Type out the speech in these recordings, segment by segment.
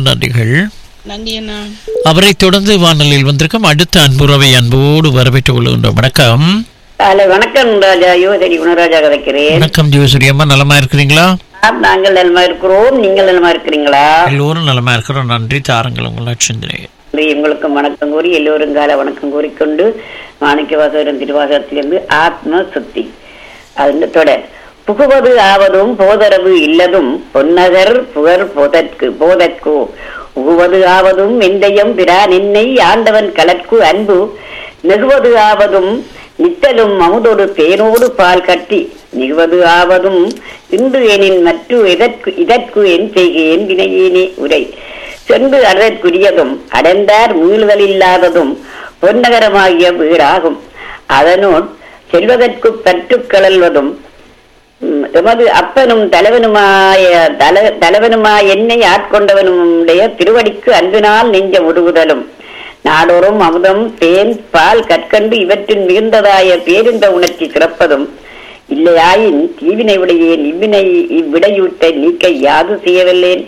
நன்றிகள் நன்றி அண்ணா அவரை தொடர்ந்து வானொலியில் வந்திருக்கும் அடுத்த அன்புறவை அன்போடு வரவேற்றுக் கொள்கின்றோம் வணக்கம் காலை வணக்கம் ராஜா யுவதடி குணராஜா கதைக்கிறேன் வணக்கம் ஜீவசூரி அம்மா நலமா இருக்கிறீங்களா ஆம், நாங்கள் நலமா இருக்கிறோம் நீங்கள் நலமா இருக்கிறீங்களா எல்லோரும் நலமா இருக்கிறோம் நன்றி தாருங்கள் உங்கள் சிந்தனை நன்றி, உங்களுக்கும் வணக்கம் கூறி எல்லோரும் கால வணக்கம் கூறிக்கொண்டு மாணிக்க வாசகரன் திருவாசகத்திலிருந்து ஆத்ம சுத்தி அது தொடர் புகுவது ஆவதும் போதரவு இல்லதும் பொன்னகர் புகர் போதற்கு போதற்கோ உகுவது ஆவதும் எந்தையம் பிறா நின்னை ஆண்டவன் கலற்கு அன்பு நெகுவது ஆவதும் நித்தலும் அமுதொடு தேனோடு பால் கட்டி நிகுவது ஆவதும் இன்று எனின் மற்ற எதற்கு இதற்கு என் செய்கேன் வினையேனே உரை சென்று அறற்குரியதும் அடைந்தார் மீளுதலில்லாததும் பொன்னகரமாகிய வீடாகும் அதனோட் செல்வதற்கு பற்றுக் கழல்வதும் உம், எமது அப்பனும் தலைவனுமாய தல தலைவனுமாய் என்னை ஆட்கொண்டவனுடைய திருவடிக்கு அன்பினால் நெஞ்ச உருகுதலும் நாடோறும் அமுதம் தேன் பால் கற்கண்டு இவற்றின் மிகுந்ததாய பேரிந்த உணர்ச்சி சிறப்பதும் இல்லையாயின் தீவினை உடையேன் இவ்வினை இவ்விடையூட்டை நீக்க யாது செய்யவில்லேன்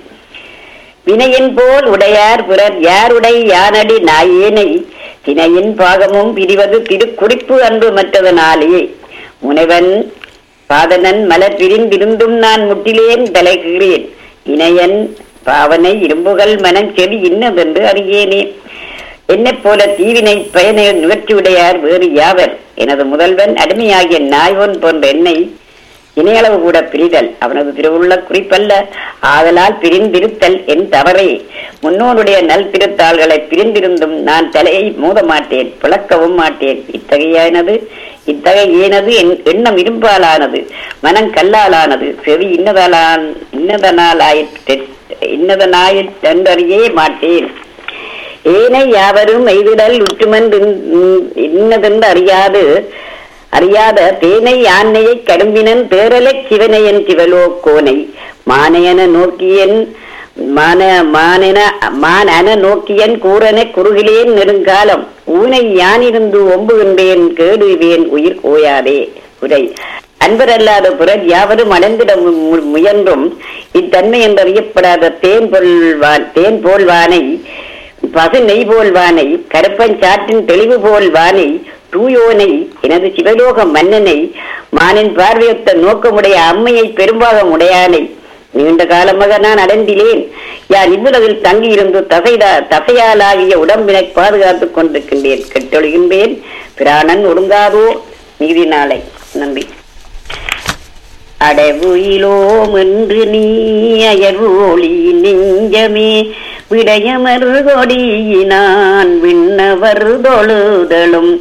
வினையின் போல் உடையார் பிறர் யாருடை யானடி நாயேனை தினையின் பாகமும் பிரிவது திருக்குறிப்பு அன்பு மற்றதனாலே முனைவன் பாதனன் மலர் பிரிந்திருந்தும் நான் முட்டிலேன் தலைகிறேன் இணையன் பாவனை இரும்புகள் மனம் செவி இன்னதென்று அறியேனே என்னைப் போல தீவினை பயனை நிகழ்ச்சியுடையார் வேறு யாவர் எனது முதல்வன் அடிமையாகிய நாய்வன் போன்ற என்னை இணையளவு கூட பிரிதல் அவனது திருவுள்ள குறிப்பல்ல ஆதலால் பிரிந்திருத்தல் என் தவறே முன்னோருடைய நல் திருத்தாள்களை பிரிந்திருந்தும் நான் தலையை மூட மாட்டேன் பிளக்கவும் மாட்டேன் இத்தகையானது இத்தகைய ஏனது என் எண்ணம் இரும்பாலானது மனம் கல்லாலானது செவி இன்னதலான் இன்னதனாலாயிற்று இன்னதனாயிற்றறியே மாட்டேன் ஏனை யாவரும் எய்திடல் உற்றுமன் இன்னதென்று அறியாது அறியாத தேனை யானையை கடும்பினன் தேரலைச் சிவனையன் சிவலோக்கோனை மானையன நோக்கியன் மான மானென மான் அன நோக்கியன் கூறன குறுகிலேன் நெடுங்காலம் ஊனை யானிருந்து ஒம்புகின்றேன் கேடுவேன் உயிர் ஓயாதே உரை அன்பரல்லாத பிறர் யாவரும் அடைந்திட மு- மு- முயன்றும் இத்தன்மை என்றறியப்படாத தேன் போல்வான் தேன் போல்வானை பசு நெய் போல் வானை கருப்பன் சாற்றின் தெளிவு போல் வானை தூயோனை எனது சிவலோக மன்னனை மானின் பார்வையொத்த நோக்கமுடைய அம்மையை பெரும்பாகம் உடையானை நீண்ட காலமாக நான் அடைந்திலேன் யார் இவ்வுலகில் தங்கியிருந்து தசைதா தசையாலாகிய உடம்பினை பாதுகாத்துக் கொண்டிருக்கின்றேன் கெட்டொழுகின்றேன் பிராணன் ஒடுங்காதோ நீதி நாளை நன்றி அடைவுயிலோம் என்று நீ அயர்வோழி நெஞ்சமே விடயமர் கொடியினான் விண்ணவர் தொழுதலும்